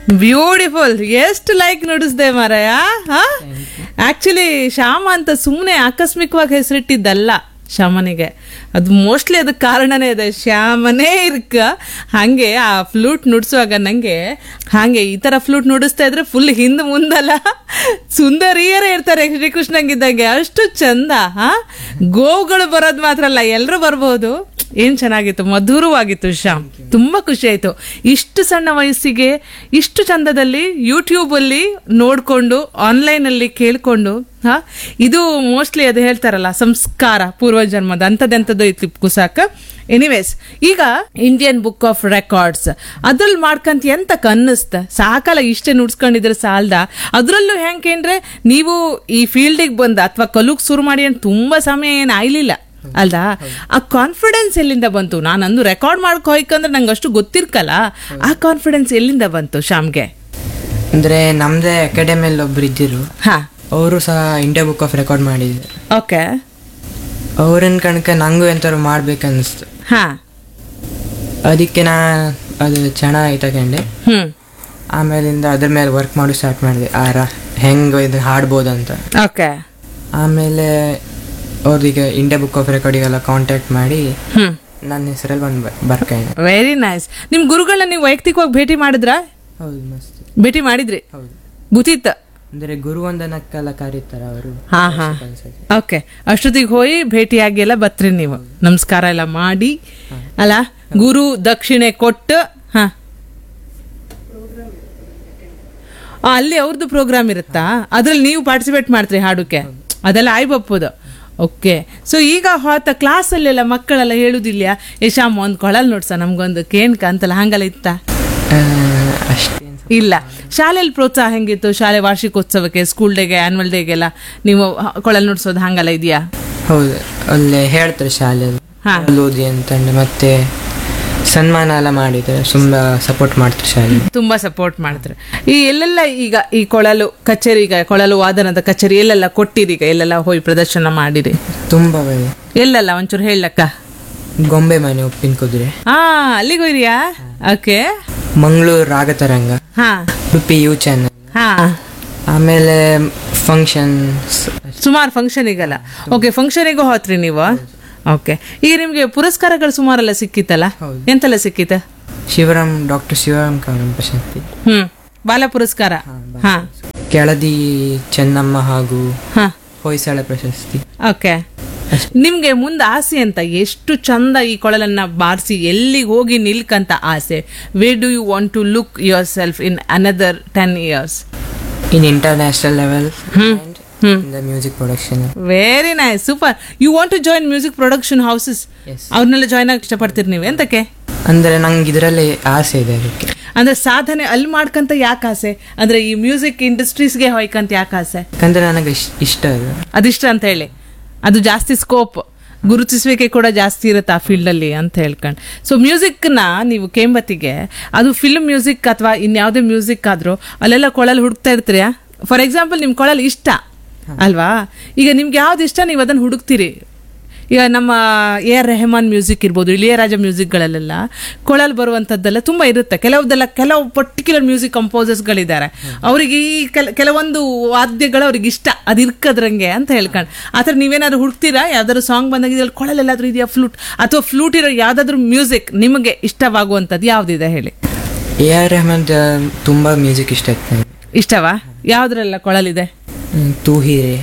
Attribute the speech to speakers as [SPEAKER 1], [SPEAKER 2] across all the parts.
[SPEAKER 1] Beautiful ಎಷ್ಟು like ನುಡಿಸ್ದೆ ಮಾರಾಯ actually Shyama ಅಂತ ಸುಮ್ಮನೆ ಆಕಸ್ಮಿಕವಾಗಿ ಹೆಸರಿಟ್ಟಿದ್ದಲ್ಲ ಶ್ಯಾಮನಿಗೆ ಅದು ಮೋಸ್ಟ್ಲಿ ಅದಕ್ಕೆ ಕಾರಣನೇ ಇದೆ ಶ್ಯಾಮನೇ ಇರ್ಕ ಹಾಗೆ ಆ ಫ್ಲೂಟ್ ನುಡಿಸುವಾಗ ನಂಗೆ ಹಾಗೆ ಈ ತರ ಫ್ಲೂಟ್ ನುಡಿಸ್ತಾ ಇದ್ರೆ ಫುಲ್ ಹಿಂದ್ ಮುಂದಲ್ಲ ಸುಂದರಿಯರೇ ಇರ್ತಾರೆ ಶ್ರೀಕೃಷ್ಣಂಗಿದ್ದಂಗೆ ಅಷ್ಟು ಚಂದ ಹಾ ಗೋವುಗಳು ಬರೋದು ಮಾತ್ರ ಅಲ್ಲ ಎಲ್ಲರೂ ಬರ್ಬೋದು ಏನ್ ಚೆನ್ನಾಗಿತ್ತು ಮಧುರವಾಗಿತ್ತು ಶ್ಯಾಮ್ ತುಂಬಾ ಖುಷಿ ಆಯ್ತು ಇಷ್ಟು ಸಣ್ಣ ವಯಸ್ಸಿಗೆ ಇಷ್ಟು ಚಂದದಲ್ಲಿ ಯೂಟ್ಯೂಬ್ ಅಲ್ಲಿ ನೋಡ್ಕೊಂಡು ಆನ್ಲೈನ್ ಅಲ್ಲಿ ಕೇಳ್ಕೊಂಡು ಹಾ ಇದು ಮೋಸ್ಟ್ಲಿ ಅದು ಹೇಳ್ತಾರಲ್ಲ ಸಂಸ್ಕಾರ ಪೂರ್ವಜನ್ಮದ ಅಂಥದ್ದೆಂಥದ್ದು ಇತ್ತು ಕುಸಾಕ ಎನಿವೇಸ್ ಈಗ ಇಂಡಿಯನ್ ಬುಕ್ ಆಫ್ ರೆಕಾರ್ಡ್ಸ್ ಅದ್ರಲ್ಲಿ ಮಾಡ್ಕಂತ ಎಂತ ಅನ್ನಿಸ್ತ ಸಾಕಲ್ಲ ಇಷ್ಟೇ ನುಡ್ಸ್ಕೊಂಡಿದ್ರೆ ಸಾಲ್ದ ಅದ್ರಲ್ಲೂ ಹೆಂಗೇನ್ರೆ ನೀವು ಈ ಫೀಲ್ಡಿಗೆ ಬಂದ ಅಥವಾ ಕಲುಗ್ ಶುರು ಮಾಡಿ ಅಂತ ತುಂಬಾ ಸಮಯ ಏನು ಆಯ್ಲಿಲ್ಲ ಅಲ್ದಾ ಆ ಕಾನ್ಫಿಡೆನ್ಸ್ ಎಲ್ಲಿಂದ ಬಂತು ನಾನು ಅಂದು ರೆಕಾರ್ಡ್ ಮಾಡ್ಕೊ ಹೋಯ್ಕಂದ್ರೆ ನಂಗೆ ಅಷ್ಟು ಗೊತ್ತಿರ್ಕಲ್ಲ ಆ ಕಾನ್ಫಿಡೆನ್ಸ್ ಎಲ್ಲಿಂದ ಬಂತು ಶ್ಯಾಮ್ಗೆ
[SPEAKER 2] ಅಂದ್ರೆ ನಮ್ದೇ ಅಕಾಡೆಮಿಯಲ್ಲಿ ಒಬ್ರು ಇದ್ದಿರು
[SPEAKER 1] ಹಾ
[SPEAKER 2] ಅವರು ಸಹ ಇಂಡಿಯಾ ಬುಕ್ ಆಫ್ ರೆಕಾರ್ಡ್ ಮಾಡಿದ್ರು
[SPEAKER 1] ಓಕೆ
[SPEAKER 2] ಅವ್ರನ್ನ ಕಣಕ ನಂಗೂ ಎಂತಾರು ಮಾಡ್ಬೇಕನ್ನಿಸ್ತು
[SPEAKER 1] ಹಾ
[SPEAKER 2] ಅದಕ್ಕೆ ನಾ ಅದು ಚೆನ್ನಾಗಿ ತಗೊಂಡೆ
[SPEAKER 1] ಹ್ಮ್
[SPEAKER 2] ಆಮೇಲಿಂದ ಅದ್ರ ಮೇಲೆ ವರ್ಕ್ ಮಾಡಿ ಸ್ಟಾರ್ಟ್ ಮಾಡಿದೆ ಆರ ಹೆಂಗೆ ಇದು ಹಾಡ್ಬೋದಂತ
[SPEAKER 1] ಓಕೆ
[SPEAKER 2] ಆಮೇಲೆ ಅವ್ರಿಗೆ ಇಂಡಿಯಾ ಬುಕ್ ಆಫ್ ರೆಕಾರ್ಡಿಗೆಲ್ಲ ಕಾಂಟ್ಯಾಕ್ಟ್ ಮಾಡಿ
[SPEAKER 1] ಹ್ಮ್
[SPEAKER 2] ನನ್ನ ಹೆಸರಲ್ಲಿ ಬಂದು ಬರ್ಕೊಂಡೆ
[SPEAKER 1] ವೆರಿ ನೈಸ್ ನಿಮ್ ಗುರುಗಳನ್ನ ನೀವು ವೈಯಕ್ತಿಕವಾಗಿ ಭೇಟಿ ಮಾಡಿದ್ರಾ
[SPEAKER 2] ಹೌದು ಮಸ್ತ್
[SPEAKER 1] ಭೇಟಿ ಮಾಡಿದ್ರಿ
[SPEAKER 2] ಹೌದು
[SPEAKER 1] ಗೊತ್ತಿತ್ತ
[SPEAKER 2] ಅಂದ್ರೆ ಗುರುವಂದನಕ್ಕೆಲ್ಲ ಕರೀತಾರೆ ಅವರು
[SPEAKER 1] ಹಾ ಹಾ ಓಕೆ ಅಷ್ಟೊತ್ತಿಗೆ ಹೋಗಿ ಭೇಟಿಯಾಗಿ ಎಲ್ಲ ಬತ್ರಿ ನೀವು ನಮಸ್ಕಾರ ಎಲ್ಲ ಮಾಡಿ ಅಲ್ಲ ಗುರು ದಕ್ಷಿಣೆ ಕೊಟ್ಟು ಹಾ ಆ, ಅಲ್ಲಿ ಅವ್ರದ್ದು ಪ್ರೋಗ್ರಾಮ್ ಇರುತ್ತಾ ಅದ್ರಲ್ಲಿ ನೀವು ಪಾರ್ಟಿಸಿಪೇಟ್ ಮಾಡ್ತೀರಿ ಹಾಡುಕ್ಕೆ ಅದೆಲ್ಲ ಆಯ್ಬಪ್ಪದು ಓಕೆ ಸೊ ಈಗ ಹೊತ್ತ ಕ್ಲಾಸಲ್ಲೆಲ್ಲ ಮಕ್ಕಳೆಲ್ಲ ಹೇಳುದಿಲ್ಲ ಯಶಾಮ್ ಒಂದು ಕೊಳಲ್ ನೋಡ್ಸ ನಮ್ಗೊಂದು ಕೇನ್ಕ ಅಂತಲ್ಲ ಹಂಗೆಲ್ಲ ಇತ್ತ
[SPEAKER 2] ಅಷ್ಟೇ
[SPEAKER 1] ಇಲ್ಲ ಶಾಲೆಯಲ್ಲಿ ಪ್ರೋತ್ಸಾಹ ಹೆಂಗಿತ್ತು ಶಾಲೆ ವಾರ್ಷಿಕೋತ್ಸವಕ್ಕೆ ಸ್ಕೂಲ್ ಡೇಗೆ ಆನ್ಯುವಲ್ ಡೇಗೆಲ್ಲ ನೀವು ಹ- ಕೊಳಲ್ ನುಡ್ಸೋದು ಹಂಗೆಲ್ಲ ಇದೆಯಾ
[SPEAKER 2] ಹೌದು ಅಲ್ಲೇ ಹೇಳ್ತಾರೆ ಶಾಲೆಯಲ್ಲಿ
[SPEAKER 1] ಹಾ.
[SPEAKER 2] ಅಲ್ಲಿ ಓದಿ ಅಂತಂದು ಮತ್ತೆ ಸನ್ಮಾನ ಎಲ್ಲ ಮಾಡಿದ್ರೆ ತುಂಬಾ ಸಪೋರ್ಟ್ ಮಾಡ್ತಾರೆ ಶಾಲೆ
[SPEAKER 1] ತುಂಬಾ ಸಪೋರ್ಟ್ ಮಾಡ್ತಾರೆ ಈ ಎಲ್ಲೆಲ್ಲ ಈಗ ಈ ಕೊಳಲು ಕಚೇರಿ ಈಗ ಕೊಳಲು ವಾದನದ ಕಚೇರಿ ಎಲ್ಲೆಲ್ಲ ಕೊಟ್ಟಿರಿ ಈಗ ಎಲ್ಲೆಲ್ಲ ಹೋಗಿ ಪ್ರದರ್ಶನ ಮಾಡಿರಿ
[SPEAKER 2] ತುಂಬಾ ಒಳ್ಳೆ.
[SPEAKER 1] ಎಲ್ಲೆಲ್ಲ ಒಂಚೂರು ಹೇಳಕ್ಕ
[SPEAKER 2] ಗೊಂಬೆ ಮನೆ ಉಪ್ಪಿನ ಕುದುರೆ
[SPEAKER 1] ಹಾ ಅಲ್ಲಿಗೆ ಹೋಯ್ರಿಯಾ ಓಕೆ
[SPEAKER 2] ಮಂಗಳೂರು ರಾಗತರಂಗ
[SPEAKER 1] ಹಾ
[SPEAKER 2] ಉಡುಪಿ ಯು ಚಾನಲ್
[SPEAKER 1] ಹಾ
[SPEAKER 2] ಆಮೇಲೆ ಫಂಕ್ಷನ್ಸ್
[SPEAKER 1] ಸುಮಾರು ಫಂಕ್ಷನಿಗಲ್ಲ ಓಕೆ ಫಂಕ್ಷನಿಗೂ ಹೋತ್ರಿ ನೀವು ಓಕೆ ಈಗ ನಿಮ್ಗೆ ಪುರಸ್ಕಾರಗಳು ಸುಮಾರೆಲ್ಲ ಸಿಕ್ಕಿತ್ತಲ್ಲ
[SPEAKER 2] ಹೌದು.
[SPEAKER 1] ಎಂತೆಲ್ಲ ಸಿಕ್ಕಿತ್ತ
[SPEAKER 2] ಶಿವರಾಮ್ ಡಾಕ್ಟರ್ ಶಿವರಾಮ್ ಕಾರಂ ಪ್ರಶಸ್ತಿ
[SPEAKER 1] ಹ್ಮ್ ಬಾಲ ಪುರಸ್ಕಾರ ಹಾ
[SPEAKER 2] ಕೆಳದಿ ಚೆನ್ನಮ್ಮ ಹಾಗೂ
[SPEAKER 1] ಹಾ
[SPEAKER 2] ಹೊಯ್ಸಳ ಪ್ರಶಸ್ತಿ
[SPEAKER 1] ಓಕೆ ನಿಮ್ಗೆ ಮುಂದೆ ಆಸೆ ಅಂತ ಎಷ್ಟು ಚಂದ ಈ ಕೊಳಲನ್ನ ಬಾರಿಸಿ ಎಲ್ಲಿಗೆ ಹೋಗಿ ನಿಲ್ಕಂತ ಆಸೆ where do you want to look yourself in another ten years
[SPEAKER 2] in international level
[SPEAKER 1] hmm
[SPEAKER 2] in the music production
[SPEAKER 1] very nice super you want to join music production houses
[SPEAKER 2] Yes.
[SPEAKER 1] ಅವ್ರನ್ನೆಲ್ಲ join ಆಗಿ ಇಷ್ಟಪಡ್ತೀರಿ ನೀವು ಎಂತಕ್ಕೆ
[SPEAKER 2] ಅಂದ್ರೆ ನಂಗೆ ಇದರಲ್ಲಿ ಆಸೆ ಇದೆ ಅದಕ್ಕೆ
[SPEAKER 1] ಅಂದ್ರೆ ಸಾಧನೆ ಅಲ್ಲಿ ಮಾಡ್ಕಂತ ಯಾಕೆ ಆಸೆ ಅಂದ್ರೆ ಈ ಮ್ಯೂಸಿಕ್ ಇಂಡಸ್ಟ್ರೀಸ್ಗೆ ಹೋಯ್ಕಂತ ಯಾಕೆ ಆಸೆ
[SPEAKER 2] ಯಾಕಂದ್ರೆ ನನಗೆ ಇಷ್ಟ- ಇಷ್ಟ ಅದು
[SPEAKER 1] ಅದಿಷ್ಟ ಅಂತ ಹೇಳಿ ಅದು ಜಾಸ್ತಿ ಸ್ಕೋಪ್ ಗುರುತಿಸುವಿಕೆ ಕೂಡ ಜಾಸ್ತಿ ಇರುತ್ತೆ ಆ ಫೀಲ್ಡಲ್ಲಿ ಅಂತ ಹೇಳ್ಕೊಂಡು ಸೊ ಮ್ಯೂಸಿಕ್ನ ನೀವು ಕೇಂಬತ್ತಿಗೆ ಅದು ಫಿಲ್ಮ್ ಮ್ಯೂಸಿಕ್ ಅಥವಾ ಇನ್ಯಾವುದೇ ಮ್ಯೂಸಿಕ್ ಆದರೂ ಅಲ್ಲೆಲ್ಲ ಕೊಳಲು ಹುಡುಕ್ತಾ ಇರ್ತೀರಾ ಫಾರ್ ಎಕ್ಸಾಂಪಲ್ ನಿಮ್ಮ ಕೊಳಲು ಇಷ್ಟ ಅಲ್ವಾ ಈಗ ನಿಮ್ಗೆ ಯಾವ್ದು ಇಷ್ಟ ನೀವು ಅದನ್ನು ಹುಡುಕ್ತೀರಿ ಈಗ ನಮ್ಮ ಎ ಆರ್ ರೆಹಮಾನ್ ಮ್ಯೂಸಿಕ್ ಇರ್ಬೋದು ಇಳಿಯರಾಜ ಮ್ಯೂಸಿಕ್ಗಳಲ್ಲೆಲ್ಲ ಕೊಳಲ್ ಬರುವಂಥದ್ದೆಲ್ಲ ತುಂಬ ಇರುತ್ತೆ ಕೆಲವುದೆಲ್ಲ ಕೆಲವು ಪರ್ಟಿಕ್ಯುಲರ್ ಮ್ಯೂಸಿಕ್ ಕಂಪೋಸರ್ಸ್ಗಳಿದ್ದಾರೆ ಅವರಿಗೆ ಈ ಕೆಲ ಕೆಲವೊಂದು ವಾದ್ಯಗಳು ಅವ್ರಿಗೆ ಇಷ್ಟ ಅದು ಇರ್ಕದ್ರಂಗೆ ಅಂತ ಹೇಳ್ಕೊಂಡು ಆ ಥರ ನೀವೇನಾದ್ರು ಹುಡುಕ್ತೀರಾ ಯಾವ್ದಾದ್ರು ಸಾಂಗ್ ಬಂದಾಗ ಇದ್ರಲ್ಲಿ ಕೊಳಲೆಲ್ಲಾದ್ರೂ ಇದೆಯಾ ಫ್ಲೂಟ್ ಅಥವಾ ಫ್ಲೂಟ್ ಇರೋ ಯಾವ್ದಾದ್ರು ಮ್ಯೂಸಿಕ್ ನಿಮಗೆ ಇಷ್ಟವಾಗುವಂಥದ್ದು ಯಾವುದಿದೆ ಹೇಳಿ
[SPEAKER 2] ಎ ಆರ್ ರೆಹಮಾನ್ ತುಂಬಾ ಮ್ಯೂಸಿಕ್ ಇಷ್ಟ ಆಯ್ತು ನನಗೆ
[SPEAKER 1] ಇಷ್ಟವಾ ಯಾವ್ದ್ರೆಲ್ಲ ಕೊಳಲಿದೆ
[SPEAKER 2] ಹ್ಮ್, ತೂ ಹೀರೆ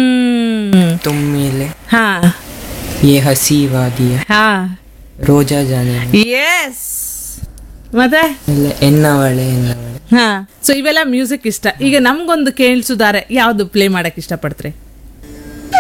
[SPEAKER 1] ಹ್ಮ್
[SPEAKER 2] ತುಮ್ಮಿಲೆ
[SPEAKER 1] ಹಾ
[SPEAKER 2] ಯೇ ಹಸಿ ವಾದಿಯ
[SPEAKER 1] ಹಾ
[SPEAKER 2] ರೋಜಾ ಜಾನೆ
[SPEAKER 1] ಎಸ್ ಮತ್ತೆ
[SPEAKER 2] ಎಲ್ಲ ಎನ್ನವಳೆ ಎನ್ನವಳೆ
[SPEAKER 1] ಹಾ ಸೊ ಇವೆಲ್ಲ ಮ್ಯೂಸಿಕ್ ಇಷ್ಟ ಈಗ ನಮ್ಗೊಂದು ಕೇಳಿಸುದಾರೆ ಯಾವ್ದು ಪ್ಲೇ ಮಾಡಕ್ ಇಷ್ಟಪಡ್ತೀರಿ